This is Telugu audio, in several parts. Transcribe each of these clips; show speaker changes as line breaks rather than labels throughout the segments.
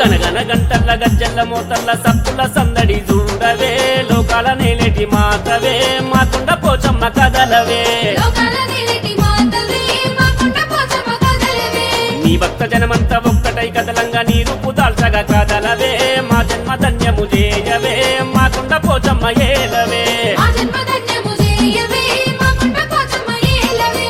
గనగన గంటల్ల గజ్జల్ల మోతల్ల సప్పుల సందడి చూడవే లోకాల నేలేటి మాతవే మాకుండ పోచమ్మ కదలవే
లోకాల నేలటి మాతవే మా కొండ పోచమ్మ కదలవే
నీ భక్త జనమంతా ఒక్కటై కదలంగా నీ రూపు దాల్చగా కదలవే మా జన్మ ధన్యము చేయవే మాకుండ పోచమ్మ ఏలవే
మా జన్మ ధన్యము చేయవే మా కొండ పోచమ్మ ఏలవే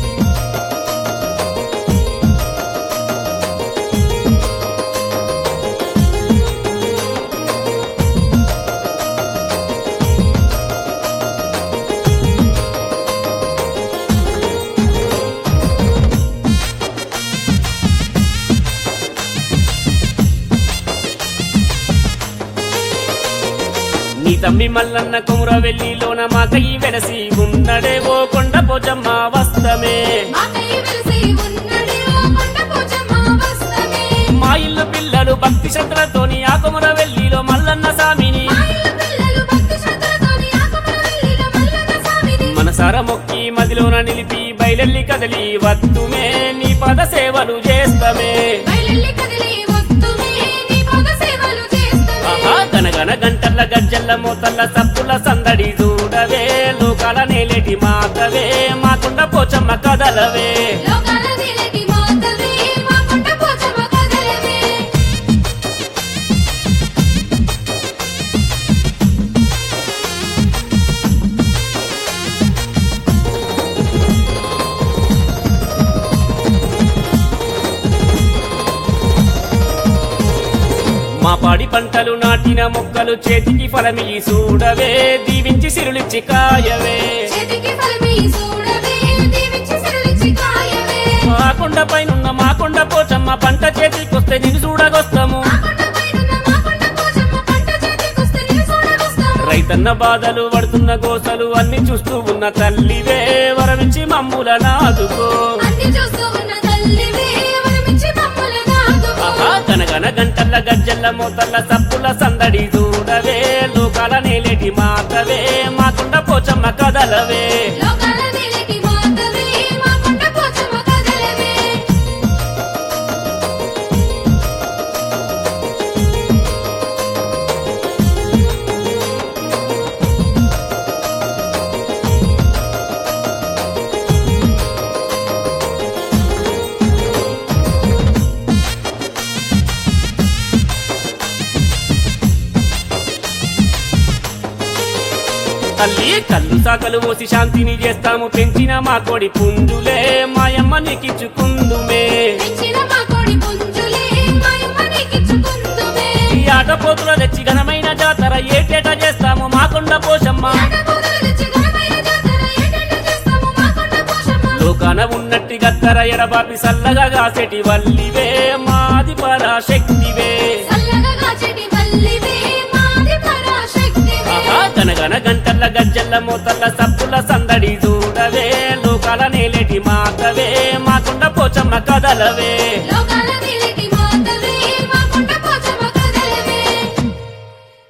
నీ తమ్మి మల్లన్న కుముర వెల్లిలోన మాకయి వెలసి ఉన్నడే ఓ కొండ పోచమ్మ వస్తమే
మా కై వెలసి ఉన్నడే ఓ కొండ పోచమ్మ వస్తమే
మా ఇల్లు పిల్లలు భక్తి శ్రద్ధలతోని ఆ కుముర వెల్లిలో మల్లన్న స్వామిని
మా ఇల్లు పిల్లలు భక్తి శ్రద్ధలతోని ఆకుమల వెళ్ళిన మల్లన్న స్వామిని
మనసార మొక్కి మదిలోన నిలిపి బయలెల్లి కదలి వత్తుమే నీ పద సేవలు చేస్తమే
బయలెల్లి కదిలి వస్తుమే నీ పద సేవలు చేస్తమే
ఆహా గనగన గంటల్ల గజ్జల్ల మోతల్ల సప్పుల సందడి చూడవే లోకాల నేలేటి మాతవే మాకుండ పోచమ్మ కదలవే
లోకాల నేలటి మాతవే మా కొండ పోచమ్మ కదలవే
మా పాడి పంటలు నాటిన మొక్కలు చేతికి ఫలమి చూడవే దీవించి సిరులిచ్చి కాయవే
చేతికి ఫలమి చూడవే దీవించి సిరులిచ్చి కాయవే
మా కొండ పైనున్న మా కొండ పోచమ్మ పంట చేతికొస్తే నిన్ను చూడగొస్తాము
మా కొండ పైనున్న మా కొండ పోచమ్మ పంట చేతికొస్తే నిన్ను చూడగొస్తాము
రైతన్న బాధలు పడుతున్న గోసలు అన్ని చూస్తూ ఉన్న తల్లివే వరమించి మమ్ముల నాదుకో
అన్ని చూస్తూ ఉన్న తల్లివే వరమిచ్చి మమ్మల్ని నాదుకో
ఆహా గనగన గంటల్ల గజ్జల్ల మోతల్ల సప్పుల సందడి చూడవే లోకాల నేలేటి మాతవే మాకుండ పోచమ్మ కదలవే
లోకాల నేలటి మాతవే మా కొండ పోచమ్మ కదలవే
తల్లి కళ్ళు సాకలు పోసి శాంతిని చేస్తాము పెంచిన మా కోడి పుంజులే మాయమ్మ నీకిచ్చుకుందుమే
తెచ్చిన మా కోడి పుంజులే మాయమ్మ నీకిచ్చుకుందుమే
ఈ ఆట పోతుల తెచ్చి ఘనమైన జాతర ఏటేటా చేస్తాము మా కొండ పోషమ్మ
ఆటపోతలు తెచ్చి ఘనమైన జాతర ఏటేటా చేస్తాము మా కొండ పోషమ్మ
లోకాన ఉన్నట్టి గత్తర ఎడబాపి సల్లగా కాసేటి వల్లివే మాది పరాశక్తివే
చల్లగా కాచెటి వల్లివే మాది పరాశక్తివే
ఆహా గనగన గంటల్ల గజ్జల్ల మోతల్ల సప్పుల సందడి చూడవే లోకాల నేలేటి మాతవే మాకుండ పోచమ్మ కదలవే
లో